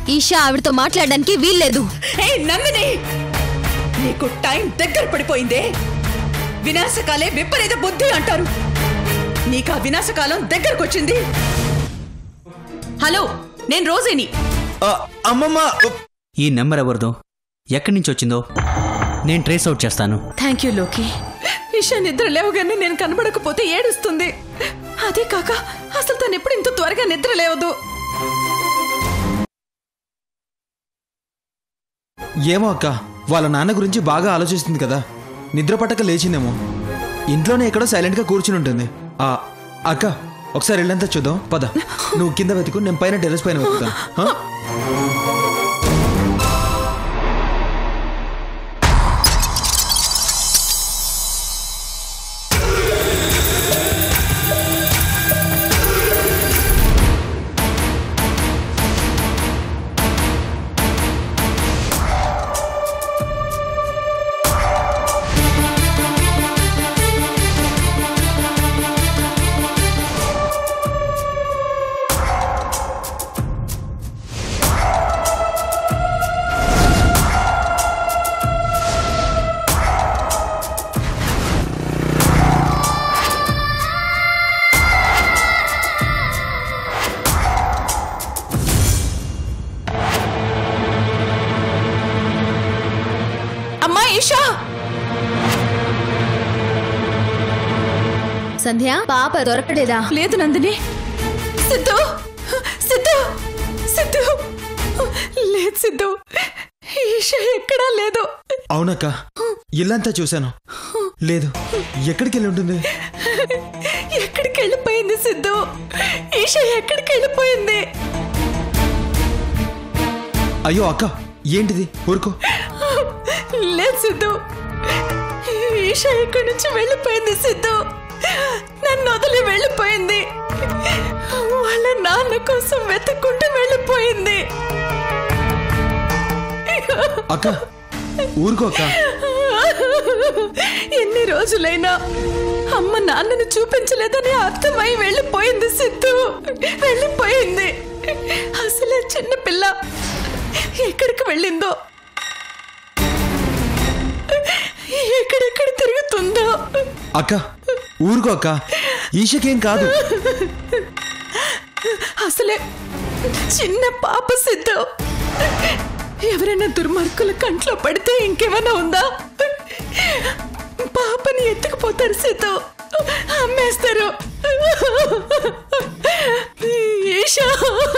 ఈషా ఆవిడతో మాట్లాడడానికి వీల్లేదు ఏ నందిని నీకు టైం దగ్గర పడిపోయిందే వినాశకాలే విపరీత బుద్ధి అంటారు నీకు ఆ వినాశకాలం దగ్గరకొచ్చింది హలో నేను రోజేని ఆ, అమ్మమ్మ ఈ నెంబర్ ఎవరిదో ఎక్కడి నుంచి వచ్చిందో నేను ట్రేస్ అవుట్ చేస్తాను థ్యాంక్ యూ లోకి ఇషా నిద్ర లేవగానే నేను కనబడకపోతే ఏడుస్తుంది అదే కాక అసలు తను ఎప్పుడు ఇంత త్వరగా నిద్ర లేవదు ఏమో అక్క వాళ్ళ నాన్న గురించి బాగా ఆలోచిస్తుంది కదా నిద్ర పట్టక లేచిందేమో ఇంట్లోనే ఎక్కడో సైలెంట్గా కూర్చుని ఉంటుంది ఆ అక్క ఒకసారి వెళ్ళంతా చూద్దాం పద నువ్వు కింద వెతుకు నేను పైన టెరెస్ పైన వెతుకుతాను ఆ? అమ్మా ఈషా సంధ్య పాప దొరకలేదా లేదు నందిని సిద్ధు సిద్ధు సిద్ధు లేదు సిద్ధు ఈషా ఎక్కడా లేదు అవునక్క ఇల్లంతా చూశాను లేదు ఎక్కడికి వెళ్ళి ఉంటుంది ఎక్కడికి వెళ్ళిపోయింది సిద్ధు ఈషా ఎక్కడికి వెళ్ళిపోయింది అయ్యో అక్క ఏంటిది ఊరుకో లేదు సిద్ధు ఈషా ఇక్కడి నుంచి వెళ్ళిపోయింది సిద్ధు నన్ను వదిలి వెళ్ళిపోయింది వాళ్ళ నాన్న కోసం వెతుక్కుంటూ వెళ్ళిపోయింది అక్క ఊరుకో అక్క ఎన్ని రోజులైనా అమ్మ నాన్నను చూపించలేదని అర్థమై వెళ్ళిపోయింది సిద్ధు వెళ్ళిపోయింది అసలే చిన్న పిల్ల ఎక్కడికి వెళ్ళిందో ఎక్కడెక్కడ తిరుగుతుందో అక్క ఊరుకో అక్క ఈషకేం కాదు అసలే చిన్న పాప సిద్ధు ఎవరైనా దుర్మార్గుల కంట్లో పడితే ఇంకేమైనా ఉందా పాపని ఎత్తుకుపోతారు సిద్ధు అమ్మేస్తారు ఈషా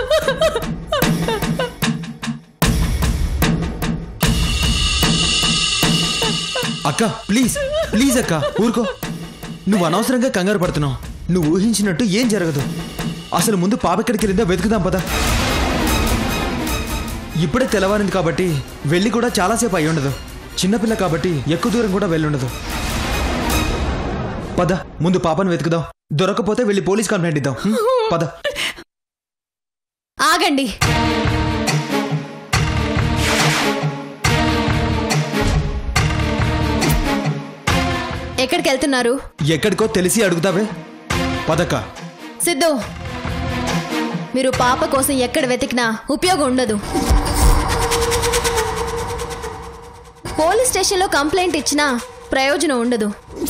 అక్క ప్లీజ్ ప్లీజ్ అక్క ఊరుకో నువ్వు అనవసరంగా కంగారు పడుతున్నావు నువ్వు ఊహించినట్టు ఏం జరగదు అసలు ముందు పాప ఎక్కడికి వెళ్ళిందో వెతుకుదాం పద ఇప్పుడే తెల్లవారింది కాబట్టి వెళ్ళి కూడా చాలాసేపు అయి ఉండదు చిన్నపిల్ల కాబట్టి ఎక్కువ దూరం కూడా వెళ్ళుండదు పద ముందు పాపను వెతుకుదాం దొరకపోతే వెళ్ళి పోలీస్ కంప్లైంట్ ఇద్దాం హ్మ్? పద ఆగండి ఎక్కడికి వెళ్తున్నారు ఎక్కడికో తెలిసి అడుగుతావే పదక్క సిద్ధు మీరు పాప కోసం ఎక్కడ వెతికినా ఉపయోగం ఉండదు పోలీస్ స్టేషన్లో కంప్లైంట్ ఇచ్చినా ప్రయోజనం ఉండదు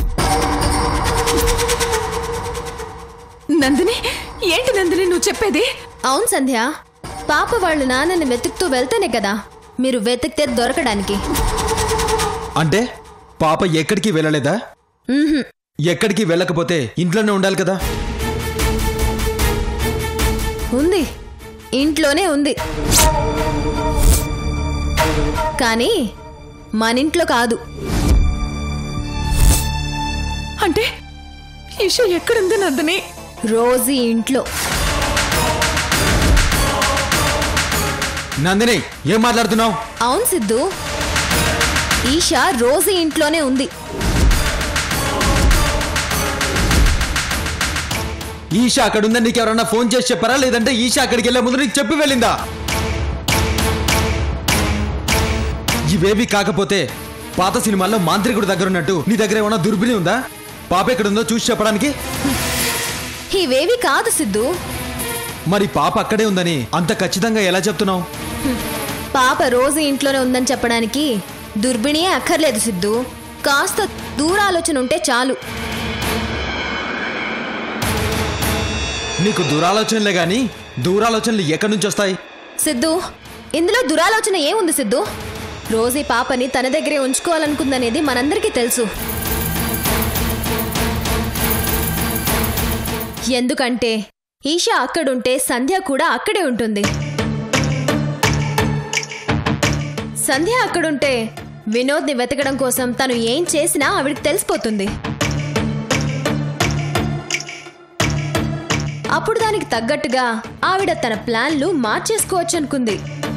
నందిని ఏంటి నందిని నువ్వు చెప్పేది అవును సంధ్య పాప వాళ్ళ నాన్నని వెతుకుతూ వెళ్తేనే కదా మీరు వెతికితే దొరకడానికి అంటే పాప ఎక్కడికి వెళ్ళలేదా మ్హూ. ఎక్కడికి వెళ్ళకపోతే ఇంట్లోనే ఉండాలి కదా ఉంది ఇంట్లోనే ఉంది కానీ మన ఇంట్లో కాదు అంటే ఈషా ఎక్కడుంది నందిని రోజీ ఇంట్లో నందిని ఏం మాట్లాడుతున్నావు అవును సిద్ధు ఈషా రోజీ ఇంట్లోనే ఉంది ఈషా అక్కడ ఉందని నీకు ఎవరన్నా ఫోన్ చేసి చెప్పారా లేదంటే ఈషా అక్కడికి వెళ్ళే ముందు నీకు చెప్పి వెళ్ళిందా ఇవేవి కాకపోతే పాత సినిమాల్లో మాంత్రికుడి దగ్గర ఉన్నట్టు నీ దగ్గర ఏమన్నా దుర్బిని ఉందా పాప ఎక్కడుందో చూసి చెప్పడానికి ఇవేవి కాదు సిద్ధు మరి పాప అక్కడే ఉందని అంత ఖచ్చితంగా ఎలా చెప్తున్నావు పాప రోజు ఇంట్లోనే ఉందని చెప్పడానికి దుర్బిణియే అక్కర్లేదు సిద్ధు కాస్త దూరాలోచన ఉంటే చాలు నీకు దురాలోచనలే గాని దూరాలోచనలు ఎక్కడి నుంచి వస్తాయి సిద్ధు ఇందులో దురాలోచన ఏముంది సిద్ధు రోజు ఈ పాపని తన దగ్గరే ఉంచుకోవాలనుకుందనేది మనందరికీ తెలుసు ఎందుకంటే ఈషా అక్కడుంటే సంధ్య కూడా అక్కడే ఉంటుంది సంధ్య అక్కడుంటే వినోద్ని వెతకడం కోసం తను ఏం చేసినా ఆవిడకి తెలిసిపోతుంది అప్పుడు దానికి తగ్గట్టుగా ఆవిడ తన ప్లాన్లు మార్చేసుకోవచ్చు అనుకుంది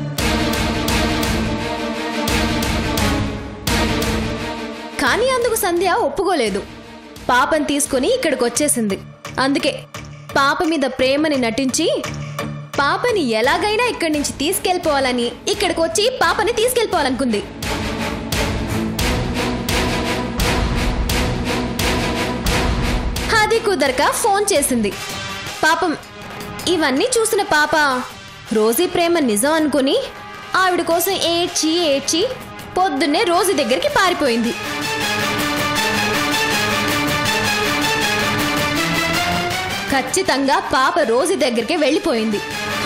కానీ అందుకు సంధ్య ఒప్పుకోలేదు పాపని తీసుకుని ఇక్కడికి వచ్చేసింది అందుకే పాప మీద ప్రేమని నటించి పాపని ఎలాగైనా ఇక్కడి నుంచి తీసుకెళ్ళిపోవాలని ఇక్కడికి వచ్చి పాపని తీసుకెళ్ళిపోవాలనుకుంది అది కుదరక ఫోన్ చేసింది పాపం ఇవన్నీ చూసిన పాప రోజీ ప్రేమ నిజం అనుకుని ఆవిడ కోసం ఏడ్చి ఏడ్చి పొద్దున్నే రోజీ దగ్గరికి పారిపోయింది ఖచ్చితంగా పాప రోజీ దగ్గరికి వెళ్ళిపోయింది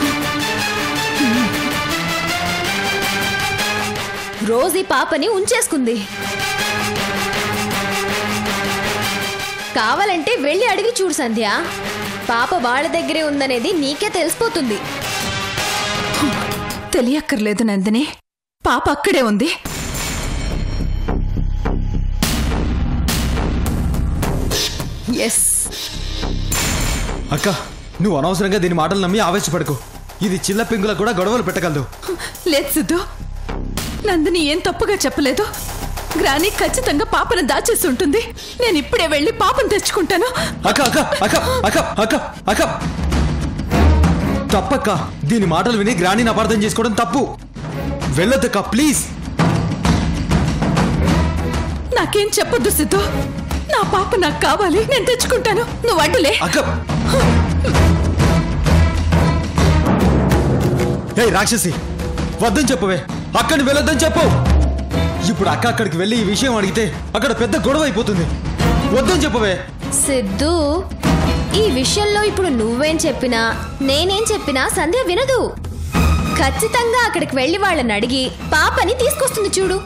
రోజీ పాపని ఉంచేసుకుంది కావాలంటే వెళ్ళి అడిగి చూడు సంధ్య పాప వాళ్ళ దగ్గరే ఉందనేది నీకే తెలిసిపోతుంది తెలియక్కర్లేదు నందిని పాప అక్కడే ఉంది ఎస్ అక్క నువ్వు అనవసరంగా దీని మాటలు నమ్మి ఆవేశపడకు ఇది చిల్ల పెంకులకు కూడా గొడవలు పెట్టగలదు లేదు సిద్ధు నందిని ఏం తప్పుగా చెప్పలేదు గ్రాని ఖచ్చితంగా పాపను దాచేసి ఉంటుంది నేను ఇప్పుడే వెళ్ళి పాపను తెచ్చుకుంటాను అక్క అక్క అక్క అక్క అక్క అక్క తప్పక్క దీని మాటలు విని గ్రాణిని అపార్థం చేసుకోవడం తప్పు వెళ్ళొద్దక్క ప్లీజ్ నాకేం చెప్పొద్దు సిద్ధు నా పాప నాకు కావాలి నేను తెచ్చుకుంటాను నువ్వు అడ్డులే అక్క ఏ రాక్షసి వద్దని చెప్పవే అక్కడిని వెళ్ళొద్దని చెప్పు ఇప్పుడు అక్క అక్కడికి వెళ్ళి ఈ విషయం అడిగితే అక్కడ పెద్ద గొడవ అయిపోతుంది వద్దని చెప్పవే సిద్ధు ఈ విషయంలో ఇప్పుడు నువ్వేం చెప్పినా నేనేం చెప్పినా సంధ్య వినదు ఖచ్చితంగా అక్కడికి వెళ్ళి వాళ్ళని అడిగి పాపని తీసుకొస్తుంది చూడు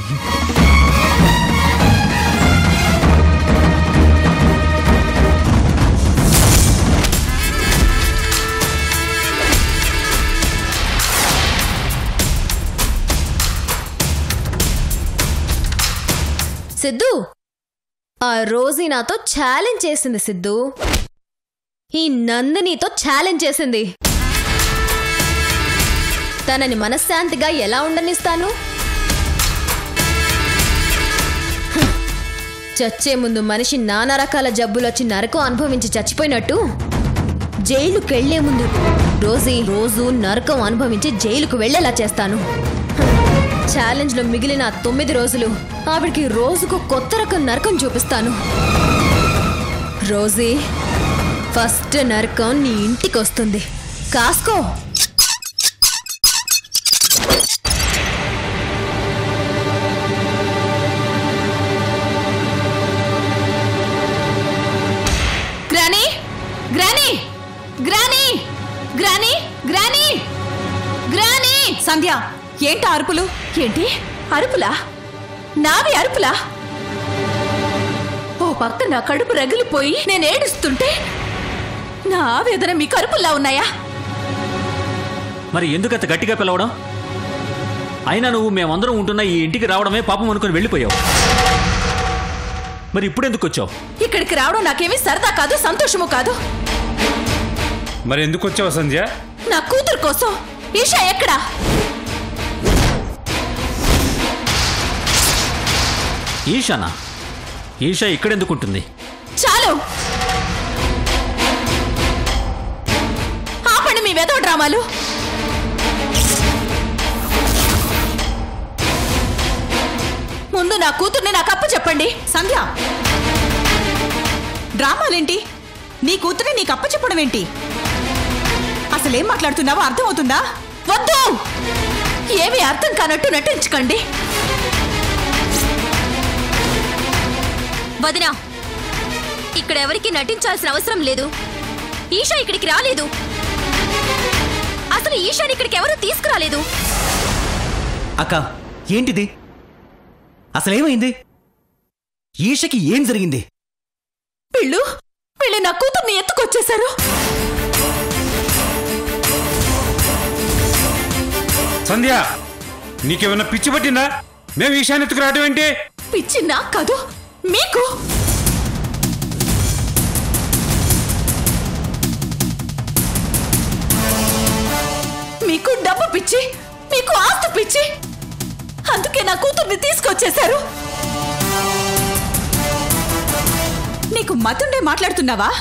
సిద్ధు ఆ రోజీ నాతో ఛాలెంజ్ చేసింది సిద్ధు ఈ నందినితో ఛాలెంజ్ చేసింది తనని మనశ్శాంతిగా ఎలా ఉండనిస్తాను హ్. చచ్చే ముందు మనిషి నానా రకాల జబ్బులొచ్చి నరకం అనుభవించి చచ్చిపోయినట్టు జైలుకెళ్లే ముందు రోజీ రోజు నరకం అనుభవించి జైలుకు వెళ్ళేలా చేస్తాను ఛాలెంజ్ లో మిగిలిన ఆ తొమ్మిది రోజులు ఆవిడికి రోజుకు కొత్త రకం నరకం చూపిస్తాను రోజీ ఫస్ట్ నరకం నీ ఇంటికి వస్తుంది కాసుకో granny granny granny granny granny granny Sandhya ఏంటి అరుపులు ఏంటి అరుపులా నావి అరుపులా ఓ పక్క నా కడుపు రగిలిపోయి నేను ఏడుస్తుంటే నా ఆవేదన మీకు అరుపుల్లా ఉన్నాయా మరి ఎందుకు అంత గట్టిగా పిలవడం అయినా నువ్వు మేమందరం ఉంటున్న ఈ ఇంటికి రావడమే పాపం అనుకుని వెళ్ళిపోయావు మరి ఇప్పుడు ఎందుకు వచ్చావు ఇక్కడికి రావడం నాకేమీ సరదా కాదు సంతోషము కాదు మరి ఎందుకు వచ్చావు సంధ్య నా కూతురు కోసం ఈషా ఎక్కడా ఈషానా ఈషా ఇక్కడెందుకు ఉంటుంది చాలు ఆపండి మీ వెధవ డ్రామాలు ముందు నా కూతుర్ని నాకు అప్పు చెప్పండి సంధ్య డ్రామాలేంటి నీ కూతురే నీకు అప్పచెప్పడం ఏంటి అసలేం మాట్లాడుతున్నావో అర్థమవుతుందా వద్దు ఏమీ అర్థం కానట్టు నటించకండి వదినా ఇక్కడ ఎవరికి నటించాల్సిన అవసరం లేదు ఈషా ఇక్కడికి రాలేదు అసలు ఈషాని ఇక్కడికి ఎవరు తీసుకురాలేదు అక్క ఏంటిది అసలేమైంది ఈషకి ఏం జరిగింది వీళ్ళు వీళ్ళు నా కూతుర్ని ఎత్తుకొచ్చేశారు సంధ్య నీకేమన్నా పిచ్చి పట్టిందా మేము ఈశాన్ ఎత్తుకు రావడం ఏంటి పిచ్చి నాకు కాదు మీకు మీకు డబ్బు పిచ్చి మీకు ఆస్తి పిచ్చి అందుకే నా కూతుర్ని తీసుకొచ్చేశారు నీకు మతుండే మాట్లాడుతున్నావా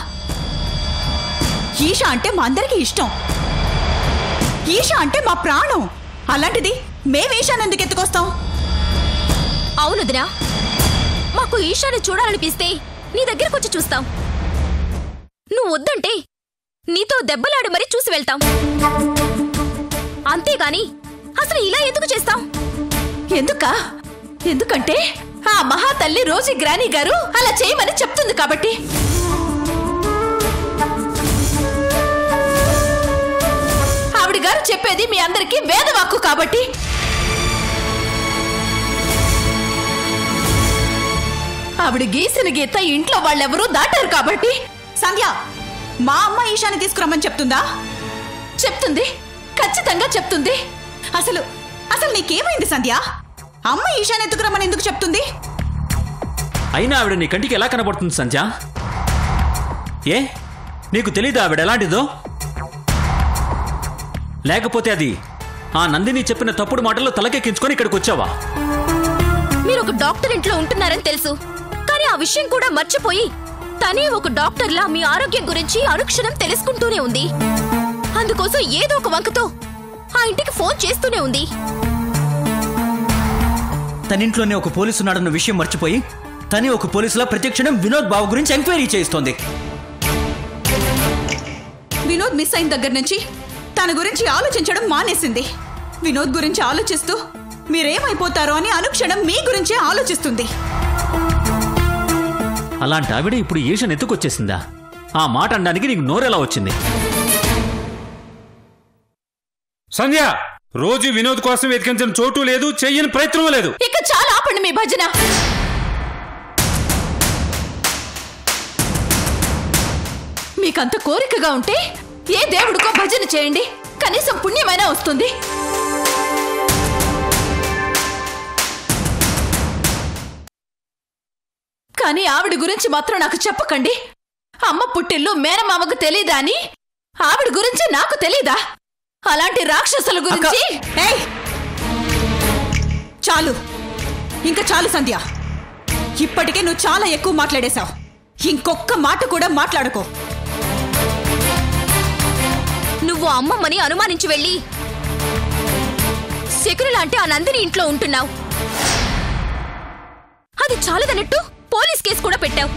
ఈష అంటే మా అందరికీ ఇష్టం ఈష అంటే మా ప్రాణం అలాంటిది మేము ఈశాన్ ఎందుకు ఎత్తుకొస్తాం అవును వదినా మాకు ఈషాని చూడాలనిపిస్తే నీ దగ్గరకు వచ్చి చూస్తాం నువ్వు వద్దంటే నీతో దెబ్బలాడి మరీ చూసి వెళ్తాం అంతేగాని అసలు ఇలా ఎందుకు చేస్తాం ఎందుక ఎందుకంటే ఆ మహాతల్లి రోజీ గ్రానీ గారు అలా చేయమని చెప్తుంది కాబట్టి ఆవిడ గారు చెప్పేది మీ అందరికీ వేదవాక్కు కాబట్టి ఆవిడ గీసిన గీత ఇంట్లో వాళ్ళెవరూ దాటారు కాబట్టి సంధ్య మా అమ్మ ఈశాని తీసుకురమ్మని చెప్తుందా చెప్తుంది ఖచ్చితంగా చెప్తుంది అసలు అసలు నీకేమైంది సంధ్య అమ్మ ఈశాన్ ఎత్తుకురమ్మని ఎందుకు చెప్తుంది అయినా ఆవిడ నీ కంటికి ఎలా కనబడుతుంది సంధ్య ఏ నీకు తెలీదా ఆవిడ ఎలాంటిదో లేకపోతే అది ఆ నందిని చెప్పిన తప్పుడు మాటల్లో తలకెక్కించుకొని ఇక్కడికి వచ్చావా మీరు ఒక డాక్టర్ ఇంట్లో ఉంటున్నారని తెలుసు కానీ ఆ విషయం కూడా మర్చిపోయి తనే ఒక డాక్టర్లా మీ ఆరోగ్యం గురించి అనుక్షణం తెలుసుకుంటూనే ఉంది అందుకోసం ఏదో ఒక వంకతో ఆ ఇంటికి ఫోన్ చేస్తూనే ఉంది తన ఇంట్లోనే ఒక పోలీసు ఉన్నాడన్న విషయం మర్చిపోయి తనే ఒక పోలీసులా ప్రత్యక్షణం వినోద్ బాబు గురించి ఎంక్వైరీ చేయిస్తోంది వినోద్ మిస్ అయిన దగ్గర నుంచి తన గురించి ఆలోచించడం మానేసింది వినోద్ గురించి ఆలోచిస్తూ మీరేమైపోతారో అని అనుక్షణం మీ గురించే ఆలోచిస్తుంది అలాంటి ఆవిడ ఇప్పుడు ఈషన్ ఎత్తుకొచ్చేసిందా ఆ మాట అనడానికి నీకు నోరెలా వచ్చింది సంధ్య రోజు వినోద్ కోసం వెతికించిన చోటు లేదు చెయ్యని ప్రయత్నం లేదు ఇక చాలా ఆపండి మీ భజన మీకంత కోరికగా ఉంటే ఏ దేవుడికో భజన చేయండి కనీసం పుణ్యమైనా వస్తుంది కానీ ఆవిడ గురించి మాత్రం నాకు చెప్పకండి అమ్మ పుట్టిల్లు మేనమామకు తెలీదా అని ఆవిడ గురించి నాకు తెలీదా అలాంటి రాక్షసుల గురించి ఏయ్! చాలు ఇంకా చాలు సంధ్య ఇప్పటికే నువ్వు చాలా ఎక్కువ మాట్లాడేశావు ఇంకొక్క మాట కూడా మాట్లాడుకో నువ్వు అమ్మమ్మని అనుమానించి వెళ్ళి శకుని లాంటి ఆ నందిని ఇంట్లో ఉంటున్నావు అది చాలదన్నట్టు పోలీస్ కేసు కూడా పెట్టావు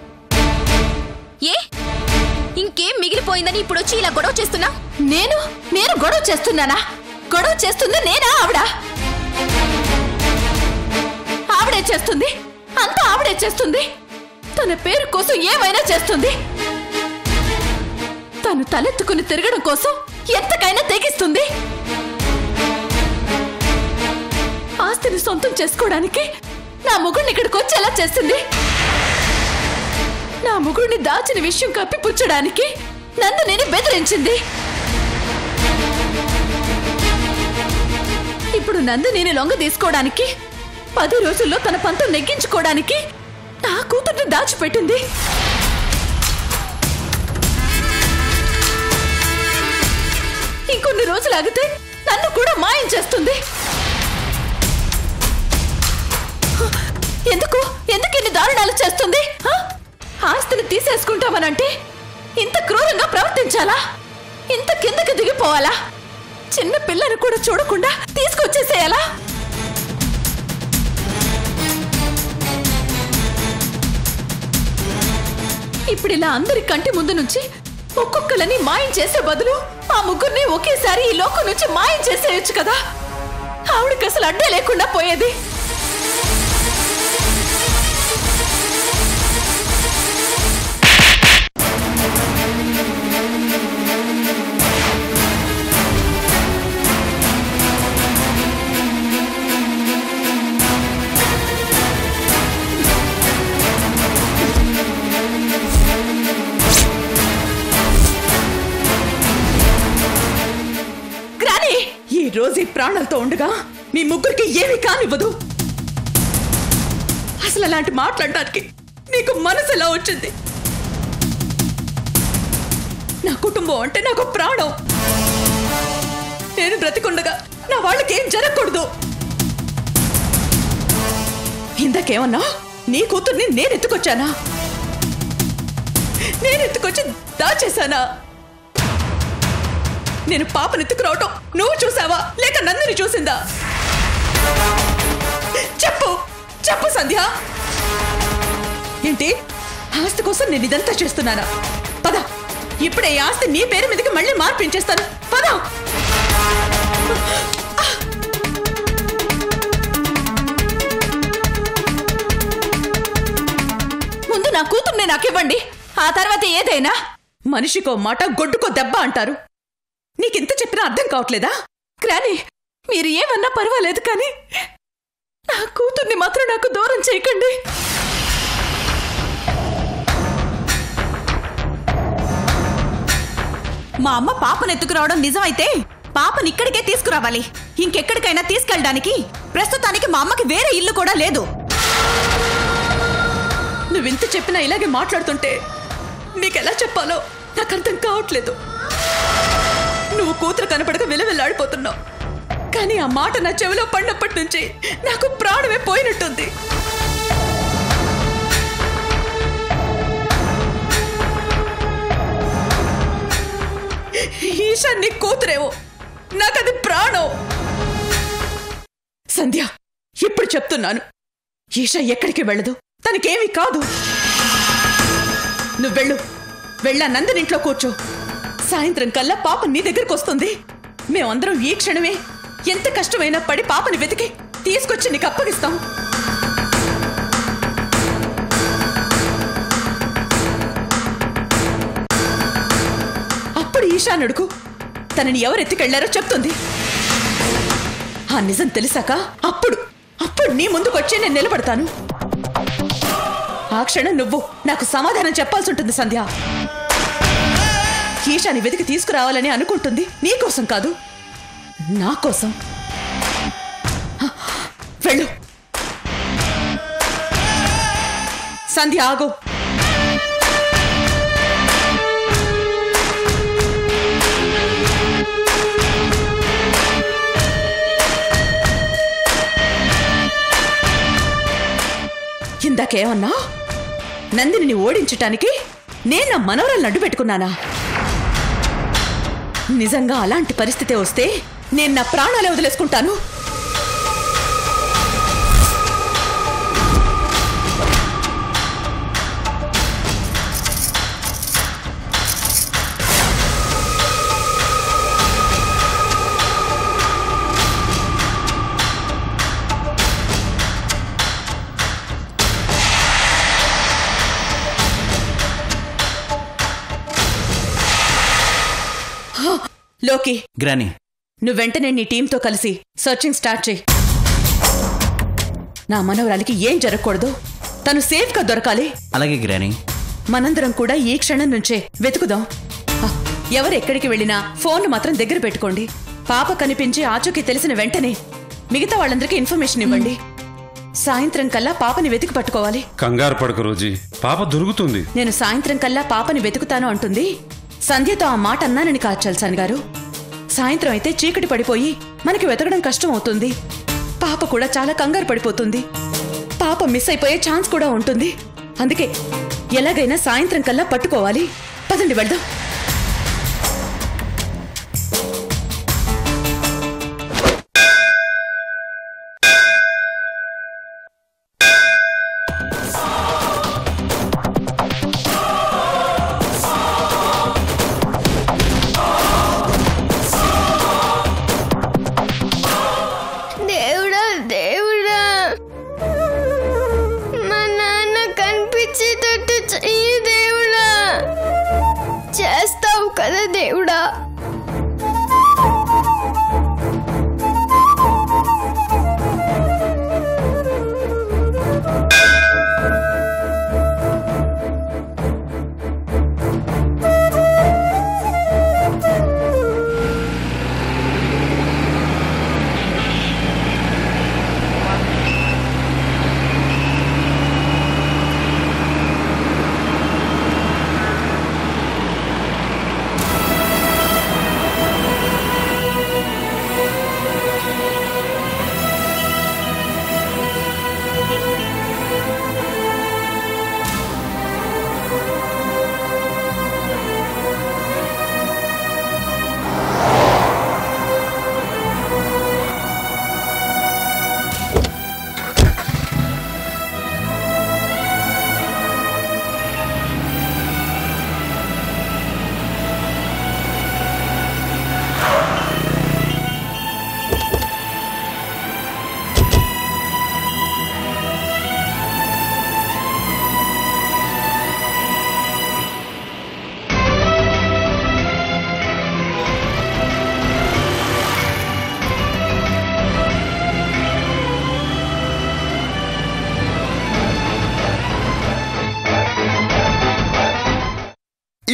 ఏ ఇంకేం మిగిలిపోయిందని ఇప్పుడు వచ్చి ఇలా గొడవ చేస్తున్నా నేను నేను గొడవ చేస్తున్నానా గొడవ చేస్తుంది నేనా ఆవిడ ఆవిడే చేస్తుంది అంతా ఆవిడే చేస్తుంది తన పేరు కోసం ఏమైనా చేస్తుంది తను తలెత్తుకుని తిరగడం కోసం ఎంతకైనా తెగిస్తుంది ఆస్తిని సొంతం చేసుకోవడానికి నా మొగుడిని ఇక్కడికి వచ్చేలా చేసింది నా మొగుడిని దాచిన విషయం కప్పిపుచ్చడానికి నన్ను నేను బెదిరించింది ఇప్పుడు నందు నేను లొంగ తీసుకోవడానికి పది రోజుల్లో తన పంతం నెగ్గించుకోవడానికి నా కూతుర్ని దాచిపెట్టింది ఇంకొన్ని రోజులు ఆగితే నన్ను కూడా మాయం చేస్తుంది ఎందుకు ఎందుకు ఇన్ని దారుణాలు చేస్తుంది హ? ఆస్తిని తీసేసుకుంటామనంటే ఇంత క్రూరంగా ప్రవర్తించాలా ఇంత కిందకి దిగిపోవాలా చిన్న పిల్లని కూడా చూడకుండా తీసుకొచ్చేసేయాలా ఇప్పుడు ఇలా అందరి కంటి ముందు నుంచి ఒక్కొక్కలని మాయం చేసే బదులు ఆ ముగ్గురిని ఒకేసారి ఈ లోకం నుంచి మాయం చేసేయచ్చు కదా ఆవిడకి అసలు అడ్డే లేకుండా పోయేది గ్రాని ఈ రోజు ఈ ప్రాణాలతో ఉండగా మీ ముగ్గురికి ఏమీ కానివ్వదు అసలు అలాంటి మాట్లాడటానికి నీకు మనసు ఎలా వచ్చింది నా కుటుంబం అంటే నాకు ప్రాణం నేను బ్రతికుండగా నా వాళ్ళకి ఏం జరగకూడదు ఇందాకేమన్నా నీ కూతుర్ని నేను ఎత్తుకొచ్చానా నేను ఎత్తుకొచ్చి దాచేశానా నేను పాపను ఎత్తుకురావటం నువ్వు చూసావా లేక నందిని చూసిందా చెప్పు చెప్పు సంధ్య ఏంటి ఆస్తి కోసం నేను ఇదంతా చేస్తున్నానా పద ఇప్పుడే ఈ ఆస్తి నీ పేరు మీదకి మళ్ళీ మార్పించేస్తాను పద ముందు నా కూతుర్ని నాకివ్వండి ఆ తర్వాత ఏదైనా మనిషికో మాట గొడ్డుకో దెబ్బ అంటారు నీకింత చెప్పినా అర్థం కావట్లేదా క్రాని మీరు ఏమన్నా పర్వాలేదు కానీ నా కూతుర్ని మాత్రం నాకు దూరం చేయకండి మా అమ్మ పాపను ఎత్తుకురావడం నిజమైతే పాపని ఇక్కడికే తీసుకురావాలి ఇంకెక్కడికైనా తీసుకెళ్ళడానికి ప్రస్తుతానికి మా అమ్మకి వేరే ఇల్లు కూడా లేదు నువ్వింత చెప్పినా ఇలాగే మాట్లాడుతుంటే నీకెలా చెప్పాలో నాకు అర్థం కావట్లేదు నువ్వు కూతురు కనపడక విలవిల్లాడిపోతున్నావు కానీ ఆ మాట నా చెవిలో పడినప్పటి నుంచి నాకు ప్రాణమే పోయినట్టుంది ఈశా నీ కూతురేవో నాకది ప్రాణం సంధ్య ఇప్పుడు చెప్తున్నాను ఈషా ఎక్కడికి వెళ్ళదు తనకేమీ కాదు నువ్వు వెళ్ళు వెళ్ళా నందనింట్లో కూర్చో సాయంత్రం కల్లా పాప నీ దగ్గరకు వస్తుంది మేమందరం ఈ క్షణమే ఎంత కష్టమైనా పడి పాపని వెతికి తీసుకొచ్చి నీకు అప్పగిస్తాం అప్పుడు ఈశాన్ అడుగు తనని ఎవరు ఎత్తుకెళ్లారో చెప్తుంది ఆ నిజం తెలిసాక అప్పుడు అప్పుడు నీ ముందుకు వచ్చి నేను నిలబడతాను ఆ క్షణం నువ్వు నాకు సమాధానం చెప్పాల్సి ఉంటుంది సంధ్య ఈశాని వెతికి తీసుకురావాలని అనుకుంటుంది నీ కోసం కాదు నా కోసం హ, వెళ్ళు సంధ్య ఆగు ఇందాకేమన్నా నందిని ఓడించటానికి నేను నా మనవరాలను అడ్డు పెట్టుకున్నానా నిజంగా అలాంటి పరిస్థితి వస్తే నేను నా ప్రాణాలే వదిలేసుకుంటాను లోకి గ్రాని నువ్వు వెంటనే నీ టీంతో కలిసి సర్చింగ్ స్టార్ట్ చేయి నా మనవరాలికి ఏం జరగకూడదు తను సేఫ్గా దొరకాలి అలాగే గ్రాని మనందరం కూడా ఈ క్షణం నుంచే వెతుకుదాం ఆ, ఎవరు ఎక్కడికి వెళ్ళినా ఫోన్ మాత్రం దగ్గర పెట్టుకోండి పాప కనిపించి ఆచూకీ తెలిసిన వెంటనే మిగతా వాళ్ళందరికీ ఇన్ఫర్మేషన్ ఇవ్వండి సాయంత్రం కల్లా పాపని వెతికి పట్టుకోవాలి కంగారు పడక రోజీ పాప దొరుకుతుంది నేను సాయంత్రం కల్లా పాపని వెతుకుతాను అంటుంది సంధ్యతో ఆ మాట అన్నానని కాదు చల్సాన్ గారు సాయంత్రం అయితే చీకటి పడిపోయి మనకి వెతకడం కష్టం అవుతుంది పాప కూడా చాలా కంగారు పడిపోతుంది పాప మిస్ అయిపోయే ఛాన్స్ కూడా ఉంటుంది అందుకే ఎలాగైనా సాయంత్రం కల్లా పట్టుకోవాలి పదండి వెళ్దాం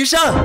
ఈషా